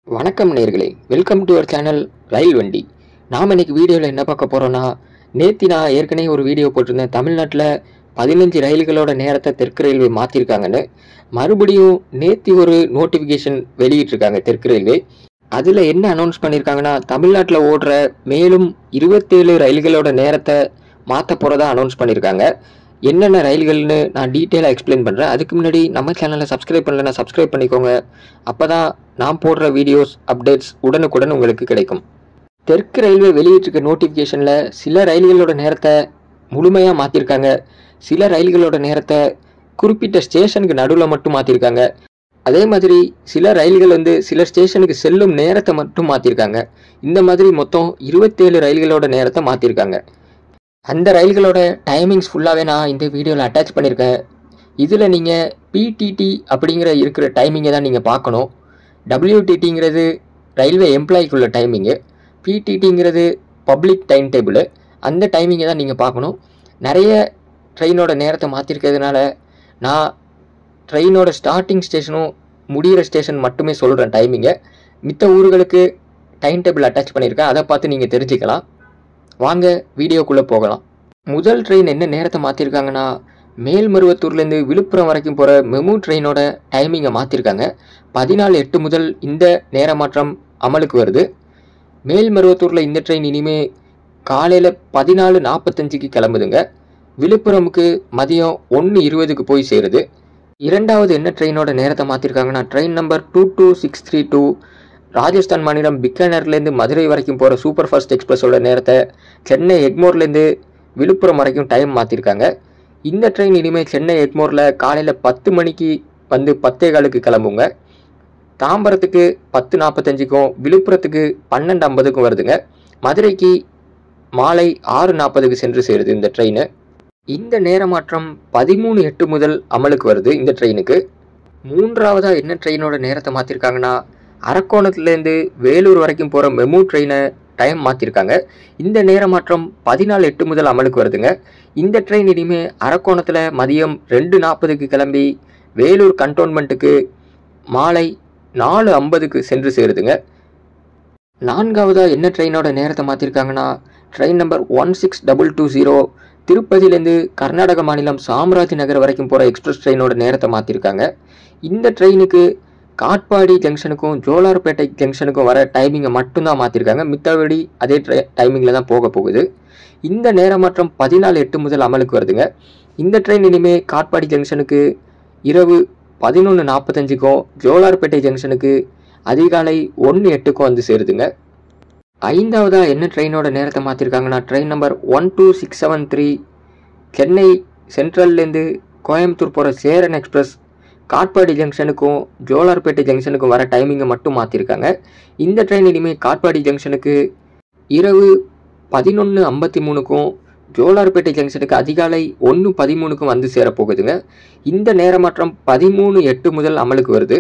வணக்கம் நேர்களே welcome to our channel ரயில் வண்டி நாம் இன்னைக்கு வீடியோவில் என்ன பார்க்க போகிறோன்னா நேத்தி நான் ஏற்கனவே ஒரு வீடியோ போட்டிருந்தேன் தமிழ்நாட்டில் பதினஞ்சு ரயில்களோட நேரத்தை தெற்கு ரயில்வே மாற்றிருக்காங்கன்னு மறுபடியும் நேத்தி ஒரு நோட்டிஃபிகேஷன் வெளியிட்டிருக்காங்க தெற்கு ரயில்வே அதில் என்ன அனௌன்ஸ் பண்ணியிருக்காங்கன்னா தமிழ்நாட்டில் ஓடுற மேலும் இருபத்தேழு ரயில்களோட நேரத்தை மாற்ற போகிறதா அனௌன்ஸ் பண்ணியிருக்காங்க என்னென்ன ரயில்கள்னு நான் டீட்டெயிலாக எக்ஸ்பிளைன் பண்ணுறேன் அதுக்கு முன்னாடி நம்ம சேனலை சப்ஸ்கிரைப் பண்ணலைன்னா சப்ஸ்கிரைப் பண்ணிக்கோங்க அப்போ தான் நான் போடுற வீடியோஸ் அப்டேட்ஸ் உடனுக்குடன் உங்களுக்கு கிடைக்கும் தெற்கு ரயில்வே வெளியிட்டிருக்க நோட்டிஃபிகேஷனில் சில ரயில்களோட நேரத்தை முழுமையாக மாற்றிருக்காங்க சில ரயில்களோட நேரத்தை குறிப்பிட்ட ஸ்டேஷனுக்கு நடுவில் மட்டும் மாற்றிருக்காங்க அதே மாதிரி சில ரயில்கள் வந்து சில ஸ்டேஷனுக்கு செல்லும் நேரத்தை மட்டும் மாற்றிருக்காங்க இந்த மாதிரி மொத்தம் இருபத்தேழு ரயில்களோட நேரத்தை மாற்றிருக்காங்க அந்த ரயில்களோட டைமிங்ஸ் ஃபுல்லாகவே நான் இந்த வீடியோவில் அட்டாச் பண்ணியிருக்கேன் இதில் நீங்கள் பிடிடி அப்படிங்கிற இருக்கிற டைமிங்கை தான் நீங்கள் பார்க்கணும் டபிள்யூடிடிங்கிறது ரயில்வே எம்ப்ளாய்க்குள்ள டைமிங்கு பிடிடிங்கிறது பப்ளிக் டைம் டேபிள் அந்த டைமிங்கை தான் நீங்கள் பார்க்கணும் நிறைய ட்ரெயினோட நேரத்தை மாற்றிருக்கிறதுனால நான் ட்ரெயினோட ஸ்டார்டிங் ஸ்டேஷனும் முடிகிற ஸ்டேஷன் மட்டுமே சொல்கிறேன் டைமிங்கை மித்த ஊர்களுக்கு டைம் டேபிள் அட்டாச் பண்ணியிருக்கேன் அதை பார்த்து நீங்கள் தெரிஞ்சுக்கலாம் வாங்க வீடியோக்குள்ளே போகலாம் முதல் ட்ரெயின் என்ன நேரத்தை மாற்றிருக்காங்கன்னா மேல்மருவத்தூர்லேருந்து விழுப்புரம் வரைக்கும் போகிற மெமு ட்ரெயினோட டைமிங்கை மாற்றிருக்காங்க பதினாலு எட்டு முதல் இந்த நேர மாற்றம் அமலுக்கு வருது மேல்மருவத்தூரில் இந்த ட்ரெயின் இனிமே காலையில் பதினாலு நாற்பத்தஞ்சுக்கு கிளம்புதுங்க விழுப்புரமுக்கு மதியம் ஒன்று இருபதுக்கு போய் சேருது இரண்டாவது என்ன ட்ரெயினோட நேரத்தை மாற்றிருக்காங்கன்னா train number two two six three two Rajasthan மாநிலம் பிக்கானர்லேருந்து மதுரை வரைக்கும் போகிற சூப்பர் ஃபாஸ்ட் எக்ஸ்பிரஸோட நேரத்தை சென்னை எக்மோர்லேருந்து விழுப்புரம் வரைக்கும் டைம் மாற்றிருக்காங்க இந்த ட்ரெயின் இனிமேல் சென்னை எக்மோரில் காலையில் பத்து மணிக்கு வந்து பத்தே காலுக்கு கிளம்புங்க தாம்பரத்துக்கு பத்து நாற்பத்தஞ்சுக்கும் விழுப்புரத்துக்கு பன்னெண்டு ஐம்பதுக்கும் வருதுங்க மதுரைக்கு மாலை ஆறு நாற்பதுக்கு சென்று சேருது இந்த ட்ரெயின் இந்த நேர மாற்றம் பதிமூணு எட்டு முதல் அமலுக்கு வருது இந்த ட்ரெயினுக்கு மூன்றாவதாக என்ன ட்ரெயினோட நேரத்தை மாற்றிருக்காங்கன்னா அரக்கோணத்துலேருந்து வேலூர் வரைக்கும் போகிற மெமு ட்ரெயினை டைம் மாற்றிருக்காங்க இந்த நேர மாற்றம் பதினாலு எட்டு முதல் அமலுக்கு வருதுங்க இந்த ட்ரெயின் இனிமே அரக்கோணத்தில் மதியம் ரெண்டு நாற்பதுக்கு கிளம்பி வேலூர் கண்டோன்மெண்ட்டுக்கு மாலை நாலு ஐம்பதுக்கு சென்று சேருதுங்க நான்காவதாக என்ன ட்ரெயினோட நேரத்தை மாற்றிருக்காங்கன்னா train number one six double two zero திருப்பதியிலேருந்து கர்நாடக மாநிலம் சாம்ராஜ் நகர் வரைக்கும் போகிற எக்ஸ்பிரஸ் ட்ரெயினோட நேரத்தை மாற்றிருக்காங்க இந்த ட்ரெயினுக்கு காட்பாடி ஜங்ஷனுக்கும் ஜோலார்பேட்டை ஜங்ஷனுக்கும் வர டைமிங்கை மட்டும்தான் மாற்றிருக்காங்க மித்தபடி அதே ட்ரை டைமிங்கில் தான் போக போகுது இந்த நேர மாற்றம் பதினாலு எட்டு முதல் அமலுக்கு வருதுங்க இந்த ட்ரெயின் இனிமேல் காட்பாடி ஜங்ஷனுக்கு இரவு பதினொன்று நாற்பத்தஞ்சுக்கும் ஜோலார்பேட்டை ஜங்ஷனுக்கு அதிகாலை ஒன்று எட்டுக்கும் வந்து சேருதுங்க ஐந்தாவதாக என்ன ட்ரெயினோட நேரத்தை மாற்றிருக்காங்கன்னா train number one two six seven three Chennai சென்ட்ரல்லேருந்து கோயம்புத்தூர் போகிற சேரன் எக்ஸ்பிரஸ் காட்பாடி ஜங்ஷனுக்கும் ஜோலார்பேட்டை ஜங்ஷனுக்கும் வர டைமிங்கை மட்டும் மாற்றிருக்காங்க இந்த ட்ரெயின் இனிமேல் காட்பாடி ஜங்ஷனுக்கு இரவு பதினொன்று ஐம்பத்தி மூணுக்கும் ஜோலார்பேட்டை ஜங்ஷனுக்கு அதிகாலை ஒன்று பதிமூணுக்கும் வந்து சேரப்போகுதுங்க இந்த நேர மாற்றம் பதிமூணு எட்டு முதல் அமலுக்கு வருது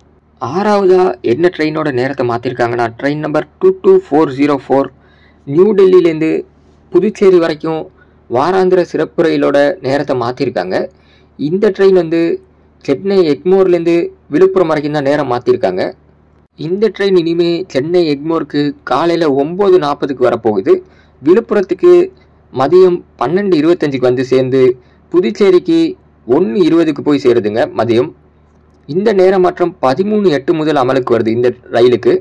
ஆறாவதாக என்ன ட்ரெயினோட நேரத்தை மாற்றிருக்காங்கன்னா train number two two four zero four new டெல்லியிலேருந்து புதுச்சேரி வரைக்கும் வாராந்திர சிறப்பு ரயிலோட நேரத்தை மாற்றிருக்காங்க இந்த ட்ரெயின் வந்து சென்னை எக்மோர்லேருந்து விழுப்புரம் வரைக்கும் தான் நேரம் மாற்றிருக்காங்க இந்த ட்ரெயின் இனிமே சென்னை எக்மோருக்கு காலையில் ஒம்பது நாற்பதுக்கு வரப்போகுது விழுப்புரத்துக்கு மதியம் பன்னெண்டு இருபத்தஞ்சுக்கு வந்து சேர்ந்து புதுச்சேரிக்கு ஒன்று இருபதுக்கு போய் சேருதுங்க மதியம் இந்த நேர மாற்றம் பதிமூணு எட்டு முதல் அமலுக்கு வருது இந்த ரயிலுக்கு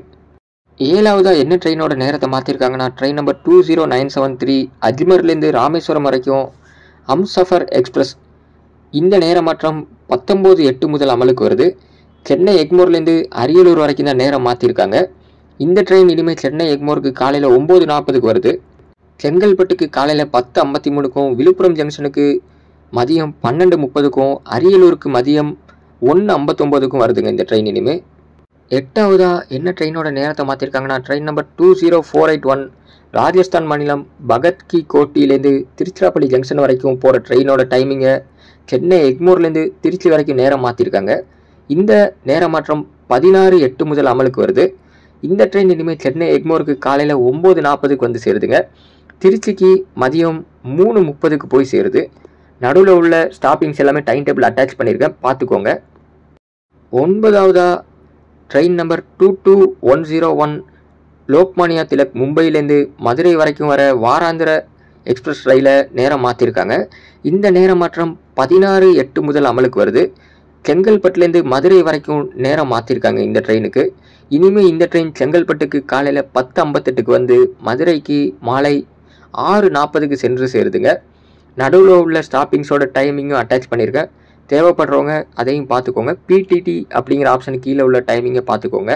ஏழாவதாக என்ன ட்ரெயினோட நேரத்தை மாற்றிருக்காங்கன்னா train number two zero nine seven three அஜ்மர்லேருந்து ராமேஸ்வரம் வரைக்கும் ஹம்சஃபர் எக்ஸ்பிரஸ் இந்த நேர மாற்றம் பத்தொம்போது எட்டு முதல் அமலுக்கு வருது சென்னை எக்மோர்லேருந்து அரியலூர் வரைக்கும் தான் நேரம் மாற்றிருக்காங்க இந்த ட்ரெயின் இனிமேல் சென்னை எக்மோருக்கு காலையில் ஒம்பது நாற்பதுக்கு வருது செங்கல்பட்டுக்கு காலையில் பத்து ஐம்பத்தி மூணுக்கும் விழுப்புரம் ஜங்ஷனுக்கு மதியம் பன்னெண்டு முப்பதுக்கும் அரியலூருக்கு மதியம் ஒன்று ஐம்பத்தொம்போதுக்கும் வருதுங்க இந்த ட்ரெயின் இனிமேல் எட்டாவதாக என்ன ட்ரெயினோட நேரத்தை மாற்றிருக்காங்கன்னா train number two zero four eight one Rajasthan மாநிலம் பகத் கி கோட்டிலேருந்து திருச்சிராப்பள்ளி ஜங்ஷன் வரைக்கும் போகிற ட்ரெயினோட டைமிங்கை சென்னை எக்மோர்லேருந்து திருச்சி வரைக்கும் நேரம் மாற்றிருக்காங்க இந்த நேர மாற்றம் பதினாறு எட்டு முதல் அமலுக்கு வருது இந்த ட்ரெயின் இனிமேல் சென்னை எக்மோருக்கு காலையில் ஒம்பது நாற்பதுக்கு வந்து சேருதுங்க திருச்சிக்கு மதியம் மூணு முப்பதுக்கு போய் சேருது நடுவில் உள்ள ஸ்டாப்பிங்ஸ் எல்லாமே டைம் டேபிள் அட்டாச் பண்ணியிருக்கேன் பார்த்துக்கோங்க ஒன்பதாவதாக train number two two one zero one Lokmanya Tilak மும்பையிலேருந்து மதுரை வரைக்கும் வர வாராந்திர எக்ஸ்பிரஸ் ரயிலை நேரம் மாற்றிருக்காங்க இந்த நேர மாற்றம் பதினாறு எட்டு முதல் அமலுக்கு வருது செங்கல்பட்டுலேருந்து மதுரை வரைக்கும் நேரம் மாற்றிருக்காங்க இந்த ட்ரெயினுக்கு இனிமேல் இந்த ட்ரெயின் செங்கல்பட்டுக்கு காலையில் பத்து ஐம்பத்தெட்டுக்கு வந்து மதுரைக்கு மாலை ஆறு நாற்பதுக்கு சென்று சேருதுங்க நடுவில் உள்ள ஸ்டாப்பிங்ஸோட டைமிங்கும் அட்டாச் பண்ணியிருக்கேன் தேவைப்படுறவங்க அதையும் பார்த்துக்கோங்க பிடிடி அப்படிங்கிற ஆப்ஷனுக்கு கீழே உள்ள டைமிங்கை பார்த்துக்கோங்க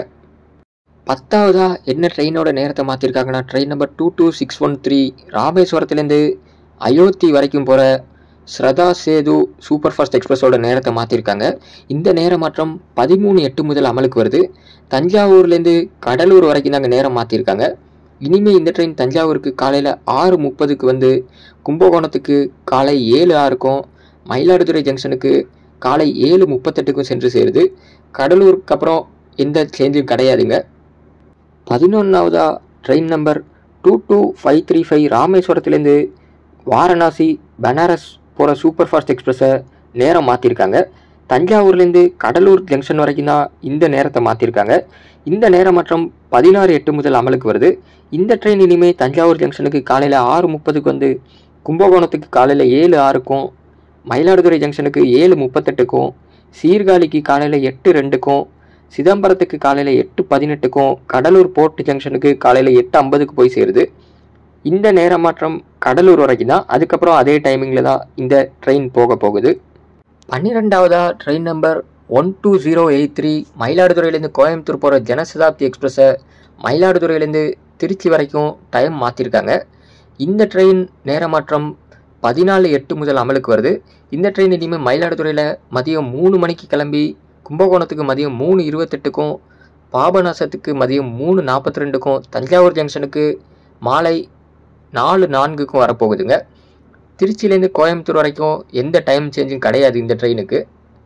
பத்தாவதா என்ன ட்ரெயினோட நேரத்தை மாற்றிருக்காங்கன்னா train number two two six one three ராமேஸ்வரத்துலேருந்து அயோத்தி வரைக்கும் போகிற ஸ்ரதா சேது சூப்பர் ஃபாஸ்ட் எக்ஸ்பிரஸோட நேரத்தை மாற்றிருக்காங்க இந்த நேர மாற்றம் பதிமூணு எட்டு முதல் அமலுக்கு வருது தஞ்சாவூர்லேருந்து கடலூர் வரைக்கும் தாங்க நேரம் மாற்றிருக்காங்க இனிமேல் இந்த ட்ரெயின் தஞ்சாவூருக்கு காலையில் ஆறு முப்பதுக்கு வந்து கும்பகோணத்துக்கு காலை ஏழு ஆறுக்கும் மயிலாடுதுறை ஜங்ஷனுக்கு காலை ஏழு முப்பத்தெட்டுக்கும் சென்று சேருது கடலூருக்கு அப்புறம் எந்த சேஞ்சும் கிடையாதுங்க பதினொன்றாவதா train number two two five three five ராமேஸ்வரத்துலேருந்து வாரணாசி பனாரஸ் போகிற சூப்பர் ஃபாஸ்ட் எக்ஸ்பிரஸை நேரம் மாற்றிருக்காங்க தஞ்சாவூர்லேருந்து கடலூர் ஜங்ஷன் வரைக்கும் தான் இந்த நேரத்தை மாற்றிருக்காங்க இந்த நேரம் மற்றும் பதினாறு எட்டு முதல் அமலுக்கு வருது இந்த ட்ரெயின் இனிமேல் தஞ்சாவூர் ஜங்ஷனுக்கு காலையில் ஆறு முப்பதுக்கு வந்து கும்பகோணத்துக்கு காலையில் ஏழு ஆறுக்கும் மயிலாடுதுறை ஜங்ஷனுக்கு ஏழு முப்பத்தெட்டுக்கும் சீர்காழிக்கு காலையில் எட்டு ரெண்டுக்கும் சிதம்பரத்துக்கு காலையில் எட்டு பதினெட்டுக்கும் கடலூர் போர்ட் ஜங்ஷனுக்கு காலையில் எட்டு ஐம்பதுக்கு போய் சேருது இந்த நேர மாற்றம் கடலூர் வரைக்கும் தான் அதுக்கப்புறம் அதே டைமிங்கில் தான் இந்த ட்ரெயின் போக போகுது பன்னிரெண்டாவதா train number one two zero eight three மயிலாடுதுறையிலேருந்து கோயம்புத்தூர் போகிற ஜனசதாப்தி எக்ஸ்பிரஸை மயிலாடுதுறையிலேருந்து திருச்சி வரைக்கும் டைம் மாற்றிருக்காங்க இந்த ட்ரெயின் நேர மாற்றம் பதினாலு எட்டு முதல் அமலுக்கு வருது இந்த ட்ரெயின் இனிமேல் மயிலாடுதுறையில் மதியம் மூணு மணிக்கு கிளம்பி கும்பகோணத்துக்கு மதியம் மூணு இருபத்தெட்டுக்கும் பாபநாசத்துக்கு மதியம் மூணு நாற்பத்தி ரெண்டுக்கும் தஞ்சாவூர் ஜங்ஷனுக்கு மாலை நாலு நான்குக்கும் வரப்போகுதுங்க திருச்சியிலேருந்து கோயம்புத்தூர் வரைக்கும் எந்த டைம் சேஞ்சும் கிடையாது இந்த ட்ரெயினுக்கு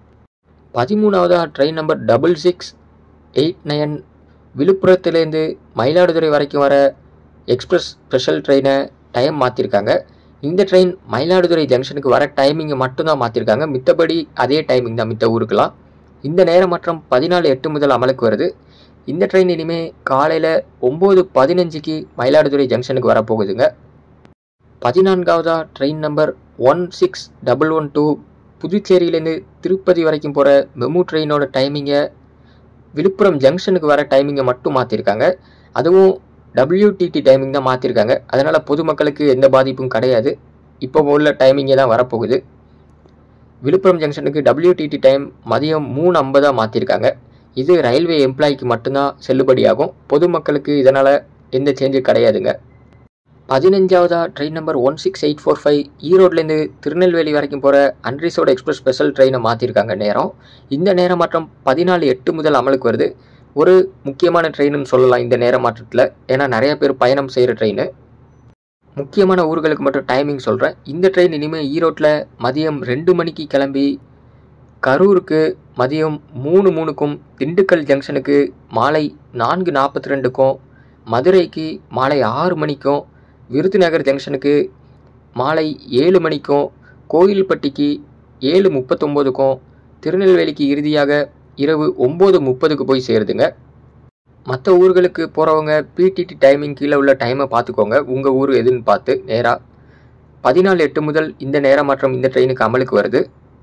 பதிமூணாவதாக train number double six eight nine விழுப்புரத்துலேருந்து மயிலாடுதுறை வரைக்கும் வர எக்ஸ்பிரஸ் ஸ்பெஷல் ட்ரெயினை டைம் மாற்றிருக்காங்க இந்த ட்ரெயின் மயிலாடுதுறை ஜங்ஷனுக்கு வர டைமிங்கை மட்டும்தான் மாற்றிருக்காங்க மித்தபடி அதே டைமிங் தான் மித்த ஊருக்கெலாம் இந்த நேரம் மற்றும் பதினாலு எட்டு முதல் அமலுக்கு வருது இந்த ட்ரெயின் இனிமேல் காலையில் ஒம்பது பதினஞ்சுக்கு மயிலாடுதுறை ஜங்ஷனுக்கு வரப்போகுதுங்க பதினான்காவதா train number one six double one two புதுச்சேரியிலேருந்து திருப்பதி வரைக்கும் போகிற மெமு ட்ரெயினோட டைமிங்கை விழுப்புரம் ஜங்ஷனுக்கு வர டைமிங்கை மட்டும் மாற்றிருக்காங்க அதுவும் டபிள்யூடிடி டைமிங் தான் மாற்றிருக்காங்க அதனால் பொதுமக்களுக்கு எந்த பாதிப்பும் கிடையாது இப்போ உள்ள டைமிங்கே தான் வரப்போகுது விழுப்புரம் ஜங்ஷனுக்கு டபிள்யூடிடி டைம் மதியம் மூணு ஐம்பதாக மாற்றிருக்காங்க இது ரயில்வே எம்ப்ளாய்க்கு மட்டும்தான் செல்லுபடியாகும் பொதுமக்களுக்கு இதனால் எந்த சேஞ்சும் கிடையாதுங்க பதினஞ்சாவதா train number one six eight four five ஈரோட்லேருந்து திருநெல்வேலி வரைக்கும் போகிற அன்ரிசோட எக்ஸ்பிரஸ் ஸ்பெஷல் ட்ரெயினை மாற்றிருக்காங்க நேரம் இந்த நேர மாற்றம் பதினாலு எட்டு முதல் அமலுக்கு வருது ஒரு முக்கியமான ட்ரெயின்னு சொல்லலாம் இந்த நேர மாற்றத்தில் ஏன்னா நிறைய பேர் பயணம் செய்கிற ட்ரெயின் முக்கியமான ஊர்களுக்கு மட்டும் டைமிங் சொல்கிறேன் இந்த ட்ரெயின் இனிமேல் ஈரோட்டில் மதியம் ரெண்டு மணிக்கு கிளம்பி கரூருக்கு மதியம் மூணு மூணுக்கும் திண்டுக்கல் ஜங்ஷனுக்கு மாலை நான்கு நாற்பத்தி ரெண்டுக்கும் மதுரைக்கு மாலை ஆறு மணிக்கும் விருதுநகர் ஜங்ஷனுக்கு மாலை ஏழு மணிக்கும் கோயில்பட்டிக்கு ஏழு முப்பத்தொம்போதுக்கும் திருநெல்வேலிக்கு இறுதியாக இரவு ஒம்பது முப்பதுக்கு போய் சேருதுங்க மற்ற ஊர்களுக்கு போகிறவங்க பிடிடி டைமிங் கீழே உள்ள டைமை பார்த்துக்கோங்க உங்கள் ஊர் எதுன்னு பார்த்து நேராக பதினாலு எட்டு முதல் இந்த நேர மாற்றம் இந்த ட்ரெயினுக்கு அமலுக்கு வருது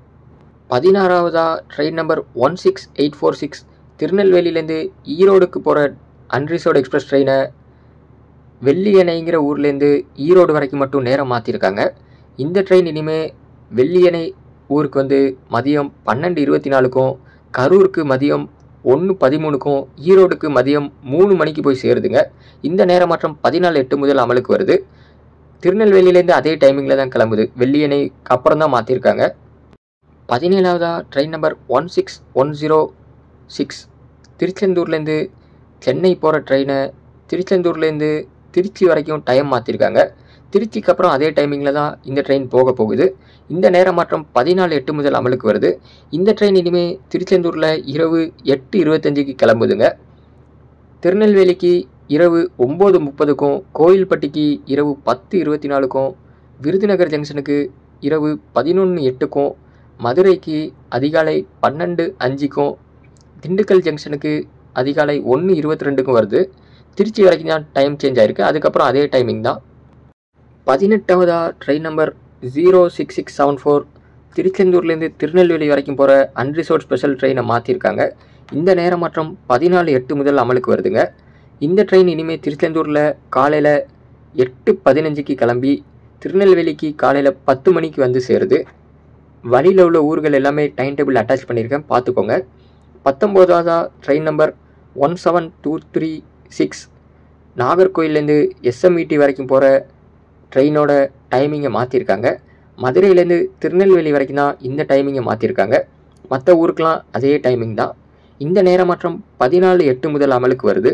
பதினாறாவதா train number one six eight four six திருநெல்வேலியிலேருந்து ஈரோடுக்கு போகிற அன்ரிசோட் எக்ஸ்பிரஸ் ட்ரெயினை வெள்ளியணைங்கிற ஊர்லேருந்து ஈரோடு வரைக்கும் மட்டும் நேரம் மாற்றிருக்காங்க இந்த ட்ரெயின் இனிமேல் வெள்ளியணை ஊருக்கு வந்து மதியம் பன்னெண்டு இருபத்தி நாலுக்கும் கரூருக்கு மதியம் ஒன்று பதிமூணுக்கும் ஈரோடுக்கு மதியம் மூணு மணிக்கு போய் சேருதுங்க இந்த நேர மாற்றம் பதினாலு எட்டு முதல் அமலுக்கு வருது திருநெல்வேலியிலேருந்து அதே டைமிங்கில் தான் கிளம்புது வெள்ளியணைக்கு அப்புறம் தான் மாற்றிருக்காங்க பதினேழாவதா train number one six one zero six திருச்செந்தூர்லேருந்து சென்னை போகிற ட்ரெயினை திருச்செந்தூர்லேருந்து திருச்சி வரைக்கும் டைம் மாற்றிருக்காங்க திருச்சிக்கு அப்புறம் அதே டைமிங்கில் தான் இந்த ட்ரெயின் போக போகுது இந்த நேர மாற்றம் பதினாலு எட்டு முதல் அமலுக்கு வருது இந்த ட்ரெயின் இனிமேல் திருச்செந்தூரில் இரவு எட்டு இருபத்தஞ்சுக்கு கிளம்புதுங்க திருநெல்வேலிக்கு இரவு ஒம்பது முப்பதுக்கும் கோயில்பட்டிக்கு இரவு பத்து இருபத்தி நாலுக்கும் விருதுநகர் ஜங்ஷனுக்கு இரவு பதினொன்று எட்டுக்கும் மதுரைக்கு அதிகாலை பன்னெண்டு அஞ்சுக்கும் திண்டுக்கல் ஜங்ஷனுக்கு அதிகாலை ஒன்று இருபத்தி ரெண்டுக்கும் வருது திருச்சி வரைக்கும் தான் டைம் சேஞ்ச் ஆயிருக்கு அதுக்கப்புறம் அதே டைமிங் தான் பதினெட்டாவதா train number zero six six seven four திருச்செந்தூர்லேருந்து திருநெல்வேலி வரைக்கும் போகிற அன்ரிசோர்ட் ஸ்பெஷல் ட்ரெயினை மாற்றிருக்காங்க இந்த நேர மாற்றம் பதினாலு எட்டு முதல் அமலுக்கு வருதுங்க இந்த ட்ரெயின் இனிமேல் திருச்செந்தூரில் காலையில் எட்டு பதினஞ்சுக்கு கிளம்பி திருநெல்வேலிக்கு காலையில் பத்து மணிக்கு வந்து சேருது வழியில் உள்ள ஊர்கள் எல்லாமே டைம் டேபிள் அட்டாச் பண்ணியிருக்கேன் பார்த்துக்கோங்க பத்தொம்போதாவதா train number one seven two three six நாகர்கோயிலேருந்து எஸ்எம்இடி வரைக்கும் போகிற ட்ரெயினோட டைமிங்கை மாற்றிருக்காங்க மதுரையிலேருந்து திருநெல்வேலி வரைக்கும் தான் இந்த டைமிங்கை மாற்றிருக்காங்க மற்ற ஊருக்கெலாம் அதே டைமிங் தான் இந்த நேர மாற்றம் பதினாலு எட்டு முதல் அமலுக்கு வருது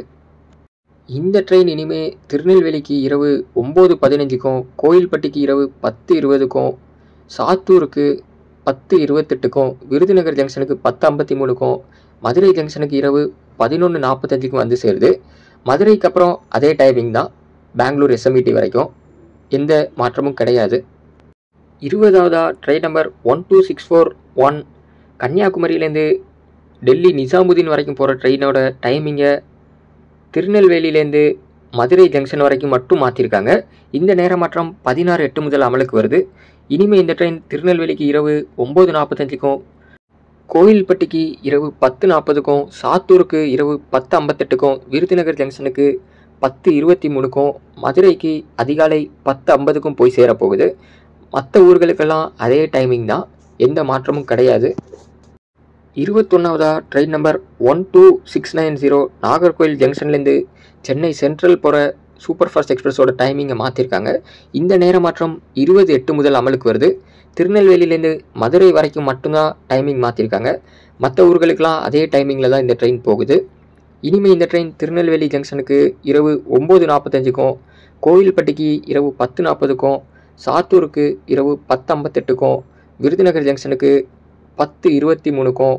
இந்த ட்ரெயின் இனிமே திருநெல்வேலிக்கு இரவு ஒம்பது பதினஞ்சுக்கும் கோயில்பட்டிக்கு இரவு பத்து இருபதுக்கும் சாத்தூருக்கு பத்து இருபத்தெட்டுக்கும் விருதுநகர் ஜங்ஷனுக்கு பத்து ஐம்பத்தி மூணுக்கும் மதுரை ஜங்ஷனுக்கு இரவு பதினொன்று நாற்பத்தஞ்சுக்கும் வந்து சேருது மதுரைக்கு அப்புறம் அதே டைமிங் தான் பெங்களூர் எஸ்எம்இடி வரைக்கும் எந்த மாற்றமும் கிடையாது இருபதாவதா train number one two six four one கன்னியாகுமரியிலேருந்து டெல்லி நிசாமுதீன் வரைக்கும் போகிற ட்ரெயினோட டைமிங்கை திருநெல்வேலியிலேருந்து மதுரை ஜங்ஷன் வரைக்கும் மட்டும் மாற்றிருக்காங்க இந்த நேர மாற்றம் பதினாறு எட்டு முதல் அமலுக்கு வருது இனிமேல் இந்த ட்ரெயின் திருநெல்வேலிக்கு இரவு ஒம்பது நாற்பத்தஞ்சுக்கும் கோயில்பட்டிக்கு இரவு பத்து நாற்பதுக்கும் சாத்தூருக்கு இரவு பத்து ஐம்பத்தெட்டுக்கும் விருதுநகர் ஜங்ஷனுக்கு பத்து இருபத்தி மூணுக்கும் மதுரைக்கு அதிகாலை பத்து ஐம்பதுக்கும் போய் சேரப்போகுது மற்ற ஊர்களுக்கெல்லாம் அதே டைமிங் தான் எந்த மாற்றமும் கிடையாது இருபத்தொன்னாவதா train number one two six nine zero Nagercoil ஜங்ஷன்லேருந்து சென்னை சென்ட்ரல் போகிற சூப்பர் ஃபாஸ்ட் எக்ஸ்பிரஸோட டைமிங்கை மாற்றிருக்காங்க இந்த நேர மாற்றம் இருபது எட்டு முதல் அமலுக்கு வருது திருநெல்வேலியிலேருந்து மதுரை வரைக்கும் மட்டும்தான் டைமிங் மாற்றிருக்காங்க மற்ற ஊர்களுக்கெல்லாம் அதே டைமிங்கில் தான் இந்த ட்ரெயின் போகுது இனிமேல் இந்த ட்ரெயின் திருநெல்வேலி ஜங்ஷனுக்கு இரவு ஒம்பது நாற்பத்தஞ்சுக்கும் கோவில்பட்டிக்கு இரவு பத்து நாற்பதுக்கும் சாத்தூருக்கு இரவு பத்து ஐம்பத்தெட்டுக்கும் விருதுநகர் ஜங்ஷனுக்கு பத்து இருபத்தி மூணுக்கும்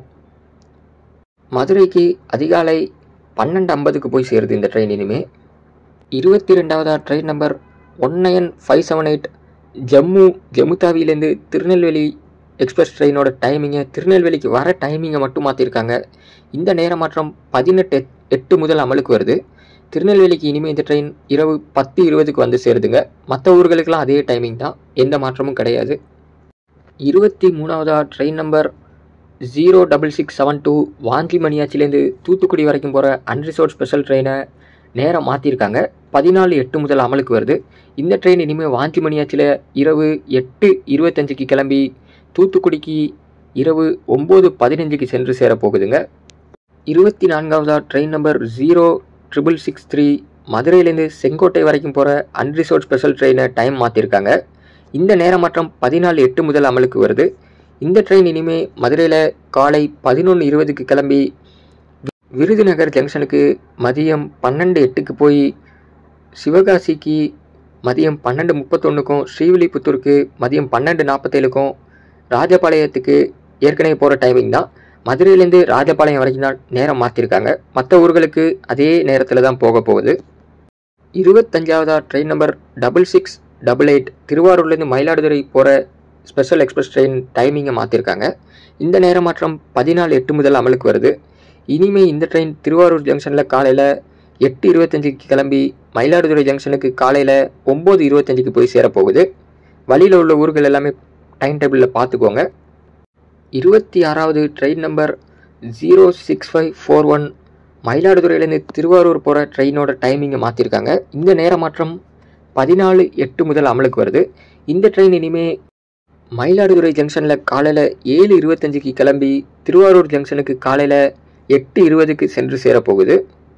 மதுரைக்கு அதிகாலை பன்னெண்டு ஐம்பதுக்கு போய் சேருது இந்த ட்ரெயின் இனிமே இருபத்தி ரெண்டாவதா train number one nine five seven eight Jammu ஜம்முதாவிலேருந்து திருநெல்வேலி எக்ஸ்பிரஸ் ட்ரெயினோட டைமிங்கை திருநெல்வேலிக்கு வர டைமிங்கை மட்டும் மாற்றிருக்காங்க இந்த நேர மாற்றம் பதினெட்டு எட்டு முதல் அமலுக்கு வருது திருநெல்வேலிக்கு இனிமேல் இந்த ட்ரெயின் இரவு பத்து இருபதுக்கு வந்து சேருதுங்க மற்ற ஊர்களுக்கெல்லாம் அதே டைமிங் தான் எந்த மாற்றமும் கிடையாது இருபத்தி மூணாவதா train number zero double six seven two Vanchi மணியாச்சிலேருந்து தூத்துக்குடி வரைக்கும் போகிற அன்ரிசோர்ட் ஸ்பெஷல் ட்ரெயினை நேரம் மாற்றிருக்காங்க பதினாலு எட்டு முதல் அமலுக்கு வருது இந்த ட்ரெயின் இனிமேல் வாஞ்சி மணியாச்சியில் இரவு எட்டு இருபத்தஞ்சுக்கு கிளம்பி தூத்துக்குடிக்கு இரவு ஒம்பது பதினஞ்சுக்கு சென்று சேர போகுதுங்க இருபத்தி நான்காவதா train number zero triple six three மதுரையிலேருந்து செங்கோட்டை வரைக்கும் போகிற அன்ரிசோர்ட் ஸ்பெஷல் ட்ரெயினை டைம் மாற்றிருக்காங்க இந்த நேர மாற்றம் பதினாலு எட்டு முதல் அமலுக்கு வருது இந்த ட்ரெயின் இனிமே மதுரையில் காலை பதினொன்று இருபதுக்கு கிளம்பி விருதுநகர் ஜங்ஷனுக்கு மதியம் பன்னெண்டு எட்டுக்கு போய் சிவகாசிக்கு மதியம் பன்னெண்டு முப்பத்தொன்றுக்கும் ஸ்ரீவில்லிபுத்தூருக்கு மதியம் பன்னெண்டு நாற்பத்தேழுக்கும் ராஜபாளையத்துக்கு ஏற்கனவே போகிற டைமிங் தான் மதுரையிலேருந்து ராஜபாளையம் வரைக்கும் தான் நேரம் மாற்றிருக்காங்க மற்ற ஊர்களுக்கு அதே நேரத்தில் தான் போக போகுது இருபத்தஞ்சாவதா train number double six double eight திருவாரூர்லேருந்து மயிலாடுதுறை போகிற ஸ்பெஷல் எக்ஸ்பிரஸ் ட்ரெயின் டைமிங்கை மாற்றிருக்காங்க இந்த நேர மாற்றம் பதினாலு எட்டு முதல் அமலுக்கு வருது இனிமே இந்த ட்ரெயின் திருவாரூர் ஜங்ஷனில் காலையில் எட்டு இருபத்தஞ்சுக்கு கிளம்பி மயிலாடுதுறை ஜங்ஷனுக்கு காலையில் ஒம்பது இருபத்தஞ்சுக்கு போய் சேரப்போகுது வழியில் உள்ள ஊர்கள் எல்லாமே டைம் டேபிளில் பார்த்துக்கோங்க இருபத்தி ஆறாவது train number zero six five four one மயிலாடுதுறையிலேருந்து திருவாரூர் போகிற ட்ரெயினோட டைமிங்கை மாற்றிருக்காங்க இந்த நேர மாற்றம் பதினாலு எட்டு முதல் அமலுக்கு வருது இந்த ட்ரெயின் இனிமே மயிலாடுதுறை ஜங்ஷனில் காலையில் ஏழு இருபத்தஞ்சுக்கு கிளம்பி திருவாரூர் ஜங்ஷனுக்கு காலையில் எட்டு இருபதுக்கு சென்று சேரப்போகுது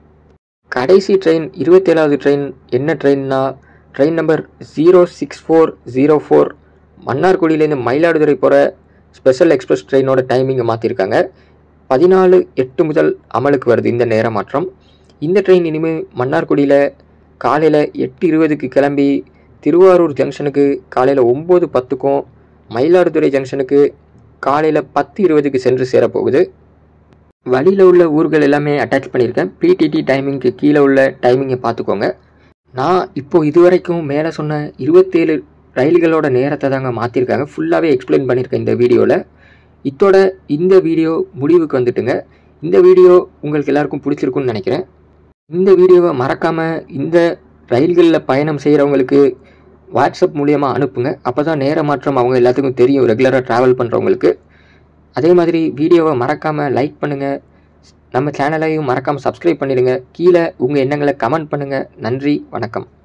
கடைசி ட்ரெயின் இருபத்தேழாவது ட்ரெயின் என்ன ட்ரெயின்னா train number zero six four zero four மன்னார்குடியிலேருந்து மயிலாடுதுறை போகிற ஸ்பெஷல் எக்ஸ்பிரஸ் ட்ரெயினோட டைமிங்கை மாற்றிருக்காங்க பதினாலு எட்டு முதல் அமலுக்கு வருது இந்த நேர மாற்றம் இந்த ட்ரெயின் இனிமேல் மன்னார்குடியில் காலையில் எட்டு இருபதுக்கு கிளம்பி திருவாரூர் ஜங்ஷனுக்கு காலையில் ஒம்பது பத்துக்கும் மயிலாடுதுறை ஜங்ஷனுக்கு காலையில் பத்து இருபதுக்கு சென்று சேரப்போகுது வழியில் உள்ள ஊர்கள் எல்லாமே அட்டாச் பண்ணியிருக்கேன் பிடிடி டைமிங்க்கு கீழே உள்ள டைமிங்கை பார்த்துக்கோங்க நான் இப்போ இதுவரைக்கும் மேலே சொன்ன இருபத்தேழு ரயில்களோட நேரத்தை தாங்க மாற்றிருக்காங்க ஃபுல்லாகவே எக்ஸ்பிளைன் பண்ணியிருக்கேன் இந்த வீடியோவில் இத்தோட இந்த வீடியோ முடிவுக்கு வந்துட்டுங்க இந்த வீடியோ உங்களுக்கு எல்லாருக்கும் பிடிச்சிருக்குன்னு நினைக்கிறேன் இந்த வீடியோவை மறக்காமல் இந்த ரயில்களில் பயணம் செய்கிறவங்களுக்கு வாட்ஸ்அப் மூலியமாக அனுப்புங்க அப்போ தான் நேர மாற்றம் அவங்க எல்லாத்துக்கும் தெரியும் ரெகுலராக ட்ராவல் பண்ணுறவங்களுக்கு அதே மாதிரி வீடியோவை மறக்காமல் லைக் பண்ணுங்கள் நம்ம சேனலையும் மறக்காமல் சப்ஸ்கிரைப் பண்ணிடுங்க கீழே உங்கள் எண்ணங்களை கமெண்ட் பண்ணுங்கள் நன்றி வணக்கம்